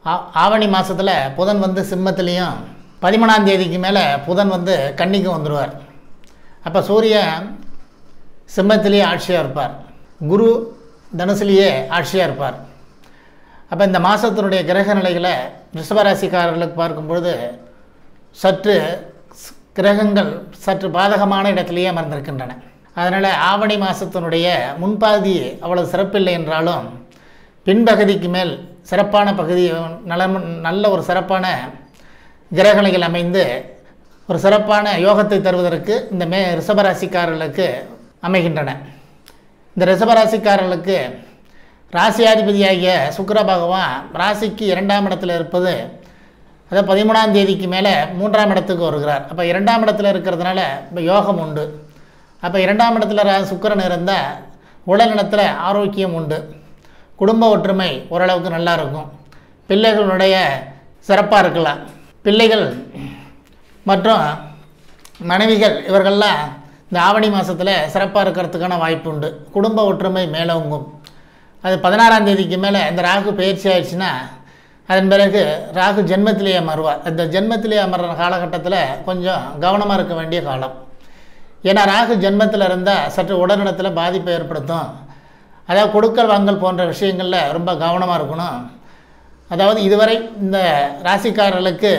ஆ- ஆவணி மாதத்தில் புதன் வந்து சிம்மத்துலேயும் பதிமூணாம் தேதிக்கு மேலே புதன் வந்து கன்னிக்கும் வந்துடுவார் அப்போ சூரியன் சிம்மத்திலேயே ஆட்சியாக இருப்பார் குரு தனுசுலேயே ஆட்சியாக இருப்பார் அப்போ இந்த மாதத்தினுடைய கிரக நிலைகளை ரிஷபராசிக்காரர்களுக்கு பார்க்கும்பொழுது சற்று ஸ்- கிரகங்கள் சற்று பாதகமான இடத்திலேயே அமர்ந்திருக்கின்றன அதனால் ஆவணி மாதத்தினுடைய முன்பாதி அவ்வளவு சிறப்பில்லை என்றாலும் பின்பகுதிக்கு மேல் சிறப்பான பகுதி நலம் நல்ல ஒரு சிறப்பான கிரகணிகள் அமைந்து ஒரு சிறப்பான யோகத்தை தருவதற்கு இந்த மே ரிஷபராசிக்காரர்களுக்கு அமைகின்றன இந்த ரிஷபராசிக்காரர்களுக்கு ராசியாதிபதியாகிய சுக்கிர பகவான் ராசிக்கு இரண்டாம் இடத்துல இருப்பது அதாவது பதிமூணாம் தேதிக்கு மேலே மூன்றாம் இடத்துக்கு வருகிறார் அப்போ இரண்டாம் இடத்துல இருக்கிறதுனால இப்போ யோகம் உண்டு அப்போ இரண்டாம் இடத்துல ரா- சுக்கிரன் இருந்தால் உடல்நலத்தில் ஆரோக்கியம் உண்டு குடும்ப ஒற்றுமை ஓரளவுக்கு நல்லா இருக்கும் பிள்ளைகளுடைய சிறப்பாக இருக்கலாம் பிள்ளைகள் மற்றும் மனைவிகள் இவர்கள்லாம் இந்த ஆவணி மாதத்தில் சிறப்பாக இருக்கிறதுக்கான வாய்ப்பு உண்டு குடும்ப ஒற்றுமை மேலோங்கும் அது பதினாறாம் தேதிக்கு மேலே இந்த ராகு பயிற்சி ஆயிடுச்சுன்னா அதன் பிறகு ராகு ஜென்மத்திலேயே அமருவார் இந்த ஜென்மத்திலேயே அமர்ற காலகட்டத்தில் கொஞ்சம் கவனமாக இருக்க வேண்டிய காலம் ஏன்னா ராகு ஜென்மத்தில் இருந்தால் சற்று உடல்நலத்தில் பாதிப்பை ஏற்படுத்தும் அதாவது கொடுக்கல் வாங்கல் போன்ற விஷயங்களில் ரொம்ப கவனமாக இருக்கணும் அதாவது இதுவரை இந்த ராசிக்காரர்களுக்கு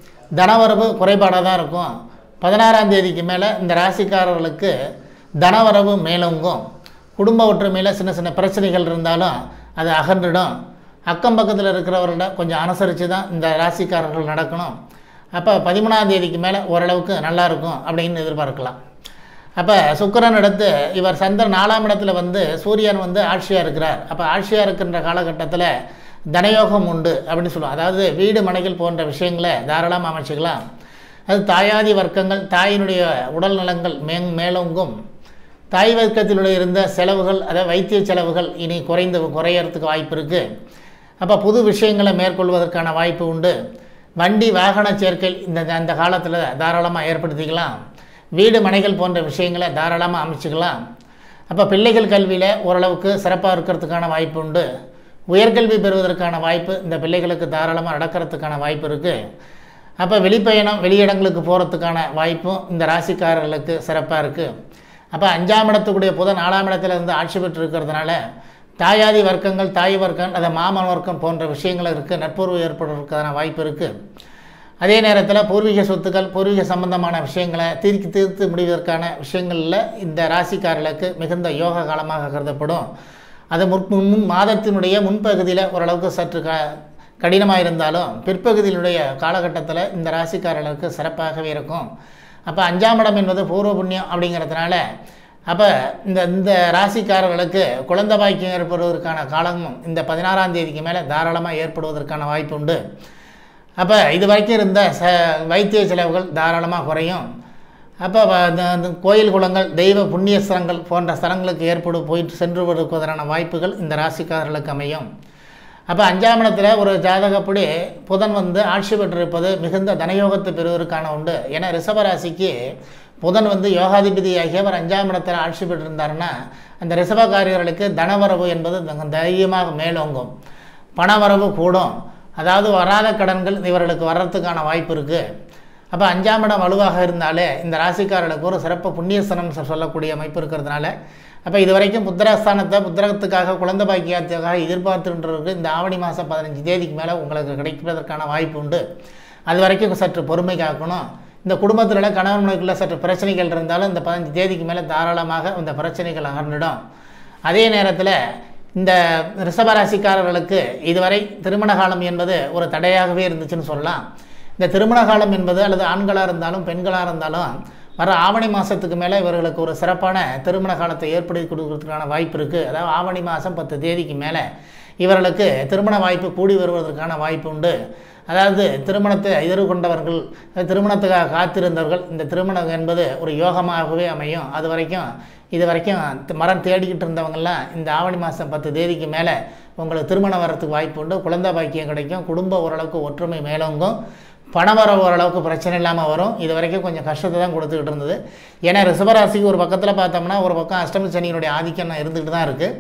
தனவரவு குறைபாடாக தான் இருக்கும் பதினாறாம் தேதிக்கு மேலே இந்த ராசிக்காரர்களுக்கு தனவரவு மேலோங்கும் குடும்ப ஒற்றுமையில் சின்ன சின்ன பிரச்சனைகள் இருந்தாலும் அது அகன்றிடும் அக்கம் பக்கத்தில் இருக்கிறவர்கள கொஞ்சம் அனுசரித்து தான் இந்த ராசிக்காரர்கள் நடக்கணும் அப்போ பதிமூணாம் தேதிக்கு மேலே ஓரளவுக்கு நல்லா இருக்கும் அப்படின்னு எதிர்பார்க்கலாம் அப்போ சுக்கிரன் அடுத்து இவர் சந்திரன் நாலாம் இடத்துல வந்து சூரியன் வந்து ஆட்சியாக இருக்கிறார் அப்போ ஆட்சியாக இருக்கின்ற காலகட்டத்தில் தனயோகம் உண்டு அப்படின்னு சொல்லுவோம் அதாவது வீடு மனைகள் போன்ற விஷயங்களை தாராளமாக அமைச்சுக்கலாம் அது தாயாதி வர்க்கங்கள் தாயினுடைய உடல் நலங்கள் மே மேலோங்கும் தாய் வர்க்கத்தினுடைய இருந்த செலவுகள் அதாவது வைத்திய செலவுகள் இனி குறைந்து குறையறதுக்கு வாய்ப்பு இருக்குது அப்போ புது விஷயங்களை மேற்கொள்வதற்கான வாய்ப்பு உண்டு வண்டி வாகன சேர்க்கை இந்த அந்த காலத்தில் தாராளமாக ஏற்படுத்திக்கலாம் வீடு மனைகள் போன்ற விஷயங்களை தாராளமாக அமைச்சுக்கலாம் அப்போ பிள்ளைகள் கல்வியில் ஓரளவுக்கு சிறப்பாக இருக்கிறதுக்கான வாய்ப்பு உண்டு உயர்கல்வி பெறுவதற்கான வாய்ப்பு இந்த பிள்ளைகளுக்கு தாராளமாக நடக்கிறதுக்கான வாய்ப்பு இருக்குது அப்போ வெளிப்பயணம் வெளியிடங்களுக்கு போகிறதுக்கான வாய்ப்பும் இந்த ராசிக்காரர்களுக்கு சிறப்பாக இருக்குது அப்போ அஞ்சாம் இடத்துக்குடைய புதன் நாலாம் இடத்துல இருந்து ஆட்சி பெற்று இருக்கிறதுனால தாயாதி வர்க்கங்கள் தாய் வர்க்கம் அதை மாமன் வர்க்கம் போன்ற விஷயங்கள் இருக்குது நட்புறவு ஏற்படுறதுக்கான வாய்ப்பு இருக்குது அதே நேரத்தில் பூர்வீக சொத்துக்கள் பூர்வீக சம்பந்தமான விஷயங்களை தீர்க்கி தீர்த்து முடிவதற்கான விஷயங்களில் இந்த ராசிக்காரர்களுக்கு மிகுந்த யோக காலமாக கருதப்படும் அது முற் முன் மாதத்தினுடைய முன்பகுதியில் ஓரளவுக்கு சற்று க கடினமாக இருந்தாலும் பிற்பகுதியினுடைய காலகட்டத்தில் இந்த ராசிக்காரர்களுக்கு சிறப்பாகவே இருக்கும் அப்போ அஞ்சாம் இடம் என்பது பூர்வ புண்ணியம் அப்படிங்கிறதுனால அப்போ இந்த இந்த ராசிக்காரர்களுக்கு குழந்தை பாக்கியம் ஏற்படுவதற்கான காலமும் இந்த பதினாறாம் தேதிக்கு மேலே தாராளமாக ஏற்படுவதற்கான வாய்ப்பு உண்டு அப்போ இது வரைக்கும் இருந்த ச வைத்திய செலவுகள் தாராளமாக குறையும் அப்போ வ- இந்த இந்த கோயில் குளங்கள் தெய்வ புண்ணிய ஸ்தலங்கள் போன்ற ஸ்தலங்களுக்கு ஏற்படு போயிட்டு சென்று வருவதற்கான வாய்ப்புகள் இந்த ராசிக்காரர்களுக்கு அமையும் அப்போ அஞ்சாம் இடத்துல ஒரு ஜாதகப்படி புதன் வந்து ஆட்சி பெற்றிருப்பது மிகுந்த தனயோகத்தை பெறுவதற்கான உண்டு ஏன்னா ரிஷபராசிக்கு புதன் வந்து யோகாதிபதியாகிய அவர் அஞ்சாம் இடத்துல ஆட்சி பெற்றிருந்தாருன்னா அந்த ரிஷபகாரியர்களுக்கு தனவரவு என்பது தங்க- தைரியமாக மேலோங்கும் பணவரவு கூடும் அதாவது வராத கடன்கள் இவர்களுக்கு வர்றதுக்கான வாய்ப்பு இருக்குது அப்போ அஞ்சாம் இடம் வலுவாக இருந்தாலே இந்த ராசிக்காரர்களுக்கு ஒரு சிறப்பு புண்ணியஸ்தனம் சொ- சொல்லக்கூடிய அமைப்பு இருக்கிறதுனால அப்போ இது வரைக்கும் புத்திரஸ்தானத்தை புத்திரகத்துக்காக குழந்தை பாக்கியத்துக்காக எதிர்பார்த்துன்றவருக்கு இந்த ஆவணி மாதம் பதினஞ்சு தேதிக்கு மேலே உங்களுக்கு கிடைப்பதற்கான வாய்ப்பு உண்டு அது வரைக்கும் சற்று பொறுமை காக்கணும் இந்த குடும்பத்தில் கணவன் மனைவிக்குள்ள சற்று பிரச்சனைகள் இருந்தாலும் இந்த பதினஞ்சு தேதிக்கு மேலே தாராளமாக இந்த பிரச்சனைகள் அகன்றிடும் அதே நேரத்தில் இந்த ரிஷபராசிக்காரர்களுக்கு இதுவரை திருமண காலம் என்பது ஒரு தடையாகவே இருந்துச்சுன்னு சொல்லலாம் இந்த திருமண காலம் என்பது அல்லது ஆண்களாக இருந்தாலும் பெண்களாக இருந்தாலும் வர ஆவணி மாதத்துக்கு மேலே இவர்களுக்கு ஒரு சிறப்பான திருமண காலத்தை ஏற்படுத்தி கொடுக்கறதுக்கான வாய்ப்பு இருக்குது அதாவது ஆவணி மாதம் பத்து தேதிக்கு மேலே இவர்களுக்கு திருமண வாய்ப்பு கூடி வருவதற்கான வாய்ப்பு உண்டு அதாவது திருமணத்தை எதிர்கொண்டவர்கள் திருமணத்துக்காக காத்திருந்தவர்கள் இந்த திருமணம் என்பது ஒரு யோகமாகவே அமையும் அது வரைக்கும் இது வரைக்கும் த- மரம் தேடிக்கிட்டு இருந்தவங்கெல்லாம் இந்த ஆவணி மாதம் பத்து தேதிக்கு மேலே உங்களுக்கு திருமணம் வர்றதுக்கு வாய்ப்பு உண்டு குழந்தை பாக்கியம் கிடைக்கும் குடும்ப ஓரளவுக்கு ஒற்றுமை மேலோங்கும் பணவரவு ஓரளவுக்கு பிரச்சனை இல்லாமல் வரும் இது வரைக்கும் கொஞ்சம் கஷ்டத்தை தான் கொடுத்துக்கிட்டு இருந்தது ஏன்னா ரிஷபராசிக்கு ஒரு பக்கத்தில் பார்த்தோம்னா ஒரு பக்கம் அஷ்டமி சனியினுடைய ஆதிக்கம் இருந்துக்கிட்டு தான் இருக்குது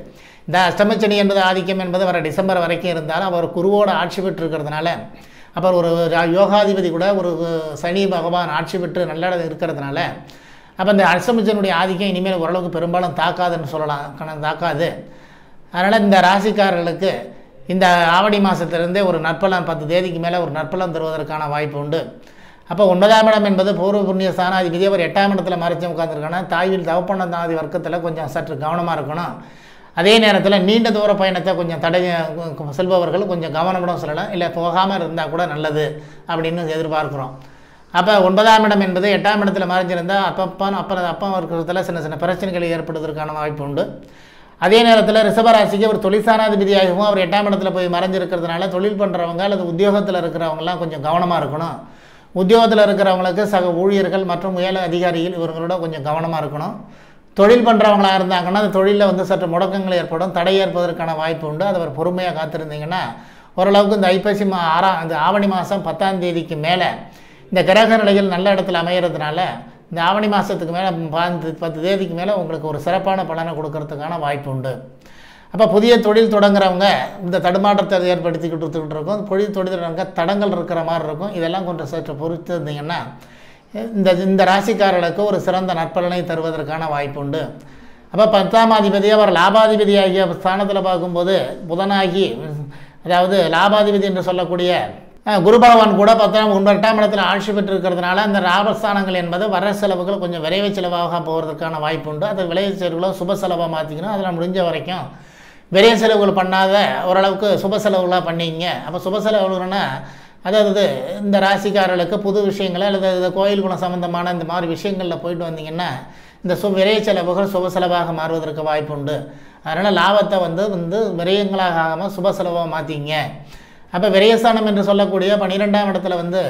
இந்த அஷ்டமச்சனி என்பது ஆதிக்கம் என்பது வர டிசம்பர் வரைக்கும் இருந்தாலும் அவர் குருவோட ஆட்சி பெற்று இருக்கிறதுனால அப்புறம் ஒரு ரா- யோகாதிபதி கூட ஒரு சனி பகவான் ஆட்சி பெற்று நல்ல இருக்கிறதுனால அப்போ இந்த அஷ்டமச்சனுடைய ஆதிக்கம் இனிமேல் ஓரளவுக்கு பெரும்பாலும் தாக்காதுன்னு சொல்லலாம் கண- தாக்காது அதனால் இந்த ராசிக்காரர்களுக்கு இந்த ஆவணி மாதத்திலிருந்தே ஒரு நற்பலன் பத்து தேதிக்கு மேலே ஒரு நற்பலன் தருவதற்கான வாய்ப்பு உண்டு அப்போ ஒன்பதாம் இடம் என்பது பூர்வ புண்ணிய ஸ்தானாதிபதி அவர் எட்டாம் இடத்துல மறைச்சு உட்காந்துருக்கானா தாயில் தவப்பண்ணந்தாதி வர்க்கத்தில் கொஞ்சம் சற்று கவனமாக இருக்கணும் அதே நேரத்தில் நீண்ட தூர பயணத்தை கொஞ்சம் தடை செல்பவர்கள் கொஞ்சம் கவனப்படம் சொல்லலாம் இல்லை போகாமல் இருந்தால் கூட நல்லது அப்படின்னு எதிர்பார்க்குறோம் அப்போ ஒன்பதாம் இடம் என்பது எட்டாம் இடத்துல மறைஞ்சிருந்தால் அப்பப்பான் அப்புறம் அப்பா இருக்கிறதுல சின்ன சின்ன பிரச்சனைகள் ஏற்படுவதற்கான வாய்ப்பு உண்டு அதே நேரத்தில் ரிஷபராசிக்கு அவர் தொழிற்சானாதிபதியாகவும் அவர் எட்டாம் இடத்துல போய் மறைஞ்சிருக்கிறதுனால தொழில் பண்ணுறவங்க அல்லது உத்தியோகத்தில் இருக்கிறவங்கலாம் கொஞ்சம் கவனமாக இருக்கணும் உத்தியோகத்தில் இருக்கிறவங்களுக்கு சக ஊழியர்கள் மற்றும் உயர் அதிகாரிகள் இவங்களோட கொஞ்சம் கவனமாக இருக்கணும் தொழில் பண்ணுறவங்களா இருந்தாங்கன்னா அந்த தொழிலில் வந்து சற்று முடக்கங்கள் ஏற்படும் தடை ஏற்பதற்கான வாய்ப்பு உண்டு அதை அவர் பொறுமையாக காத்திருந்தீங்கன்னா ஓரளவுக்கு இந்த ஐப்பசி மா ஆறாம் இந்த ஆவணி மாதம் பத்தாம் தேதிக்கு மேலே இந்த கிரக நிலைகள் நல்ல இடத்துல அமையறதுனால இந்த ஆவணி மாதத்துக்கு மேலே பாஞ்சு பத்து தேதிக்கு மேலே உங்களுக்கு ஒரு சிறப்பான பலனை கொடுக்கறதுக்கான வாய்ப்பு உண்டு அப்போ புதிய தொழில் தொடங்குறவங்க இந்த தடுமாற்றத்தை ஏற்படுத்திக்கிட்டு இருந்துக்கிட்டு இருக்கும் தொழில் தொழில் தொடங்க தடங்கள் இருக்கிற மாதிரி இருக்கும் இதெல்லாம் கொஞ்சம் சற்று பொறுத்து இருந்தீங்கன்னா இந்த இந்த ராசிக்காரர்களுக்கு ஒரு சிறந்த நற்பலனை தருவதற்கான வாய்ப்பு உண்டு அப்போ பத்தாம் அதிபதி அவர் லாபாதிபதி ஆகிய ஸ்தானத்தில் பார்க்கும்போது புதனாகி அதாவது லாபாதிபதி என்று சொல்லக்கூடிய அஹ், குரு பகவான் கூட பத்தாம் ஒன்பது எட்டாம் இடத்துல ஆட்சி பெற்று இருக்கிறதுனால அந்த லாபஸ்தானங்கள் என்பது வர செலவுகள் கொஞ்சம் விரைவு செலவாக போவதற்கான வாய்ப்பு உண்டு அது விளைவு செலவுகளை சுப செலவாக மாற்றிக்கணும் அதில் முடிஞ்ச வரைக்கும் விரைய செலவுகள் பண்ணாத ஓரளவுக்கு சுப செலவுகளாக பண்ணிங்க அப்போ சுப செலவுகள்னா அதாவது இந்த ராசிக்காரர்களுக்கு புது விஷயங்கள் அல்லது இந்த கோயில் குணம் சம்பந்தமான இந்த மாதிரி விஷயங்களில் போயிட்டு வந்தீங்கன்னா இந்த சு விரைய செலவுகள் சுப செலவாக மாறுவதற்கு வாய்ப்பு உண்டு அதனால் லாபத்தை வந்து வந்து விரயங்களாக ஆகாமல் சுப செலவாக மாற்றிங்க அப்போ விரயஸ்தானம் என்று சொல்லக்கூடிய பன்னிரெண்டாம் இடத்துல வந்து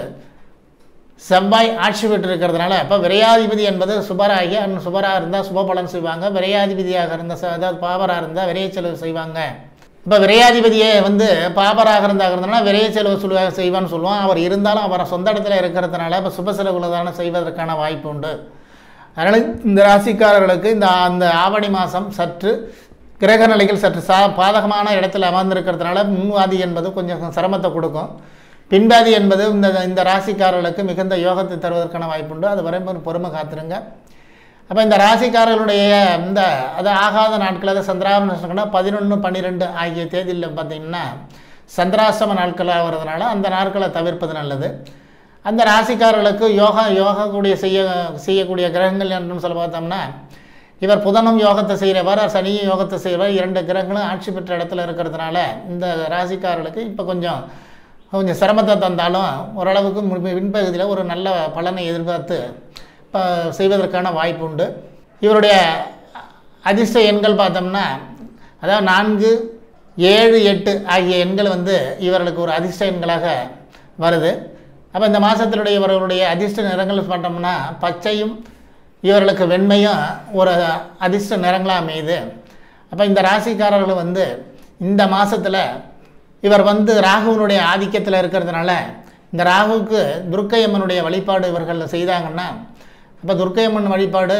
செவ்வாய் ஆட்சி பெற்று இருக்கிறதுனால அப்போ விரையாதிபதி என்பது சுபராகி அண்ணன் சுபராக இருந்தால் சுப பலன் செய்வாங்க விரையாதிபதியாக இருந்தால் ச- அதாவது பாபராக இருந்தால் விரைய செலவு செய்வாங்க இப்போ விரையாதிபதியே வந்து பாபராக இருந்தாங்கிறதுனால விரைய செலவு சொல்லுவா செய்வான்னு சொல்லுவோம் அவர் இருந்தாலும் அவர் சொந்த இடத்துல இருக்கிறதுனால இப்போ சுப செலவுகளை தானே செய்வதற்கான வாய்ப்பு உண்டு அதனால் இந்த ராசிக்காரர்களுக்கு இந்த அந்த ஆவணி மாதம் சற்று கிரக நிலைகள் சற்று சா பாதகமான இடத்துல அமர்ந்திருக்கிறதுனால முன்வாதி என்பது கொஞ்சம் சிரமத்தை கொடுக்கும் பின்பாதி என்பது இந்த இந்த ராசிக்காரர்களுக்கு மிகுந்த யோகத்தை தருவதற்கான வாய்ப்புண்டு அது வரை ஒரு பொறுமை காத்துருங்க அப்போ இந்த ராசிக்காரர்களுடைய இந்த அது ஆகாத நாட்கள் அதை சந்திராம பதினொன்று பன்னிரெண்டு ஆகிய தேதியில் பார்த்தீங்கன்னா சந்திராசிரம நாட்களாக வர்றதுனால அந்த நாட்களை தவிர்ப்பது நல்லது அந்த ராசிக்காரர்களுக்கு யோகா யோகா கூடிய செய்ய செய்யக்கூடிய கிரகங்கள் என்று சொல்ல பார்த்தோம்னா இவர் புதனும் யோகத்தை செய்கிறவர் சனியும் யோகத்தை செய்கிறவர் இரண்டு கிரகங்களும் ஆட்சி பெற்ற இடத்துல இருக்கிறதுனால இந்த ராசிக்காரர்களுக்கு இப்போ கொஞ்சம் கொஞ்சம் சிரமத்தை தந்தாலும் ஓரளவுக்கு மு- பின்பகுதியில் ஒரு நல்ல பலனை எதிர்பார்த்து இப்போ செய்வதற்கான வாய்ப்பு உண்டு இவருடைய அதிர்ஷ்ட எண்கள் பார்த்தோம்னா அதாவது நான்கு ஏழு எட்டு ஆகிய எண்கள் வந்து இவர்களுக்கு ஒரு அதிர்ஷ்ட எண்களாக வருது அப்போ இந்த மாதத்தினுடைய இவர்களுடைய அதிர்ஷ்ட நிறங்கள் பார்த்தோம்னா பச்சையும் இவர்களுக்கு வெண்மையும் ஒரு அதிர்ஷ்ட நிறங்களாக அமையுது அப்போ இந்த ராசிக்காரர்கள் வந்து இந்த மாதத்தில் இவர் வந்து ராகுவினுடைய ஆதிக்கத்தில் இருக்கிறதுனால இந்த ராகுவுக்கு துர்க்கையம்மனுடைய வழிபாடு இவர்கள் செய்தாங்கன்னா அப்போ துர்க்கையம்மன் வழிபாடு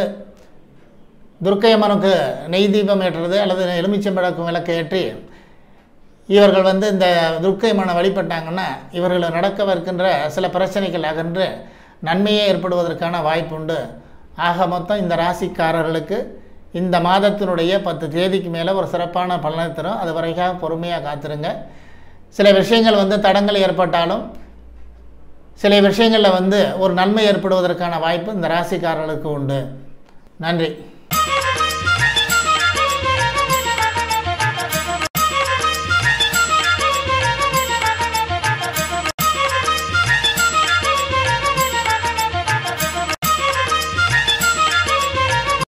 துர்க்கையம்மனுக்கு நெய் தீபம் ஏற்றுறது அல்லது எலுமிச்சம்பழக்கும் விளக்கு ஏற்றி இவர்கள் வந்து இந்த துர்க்கையம்மனை வழிபட்டாங்கன்னா இவர்கள் நடக்கவிருக்கின்ற சில பிரச்சனைகள் அகன்று நன்மையே ஏற்படுவதற்கான வாய்ப்பு உண்டு ஆக மொத்தம் இந்த ராசிக்காரர்களுக்கு இந்த மாதத்தினுடைய பத்து தேதிக்கு மேலே ஒரு சிறப்பான பலனை தரும் அது வரைக்கும் பொறுமையாக காத்திருங்க சில விஷயங்கள் வந்து தடங்கள் ஏற்பட்டாலும் சில விஷயங்களில் வந்து ஒரு நன்மை ஏற்படுவதற்கான வாய்ப்பு இந்த ராசிக்காரர்களுக்கு உண்டு நன்றி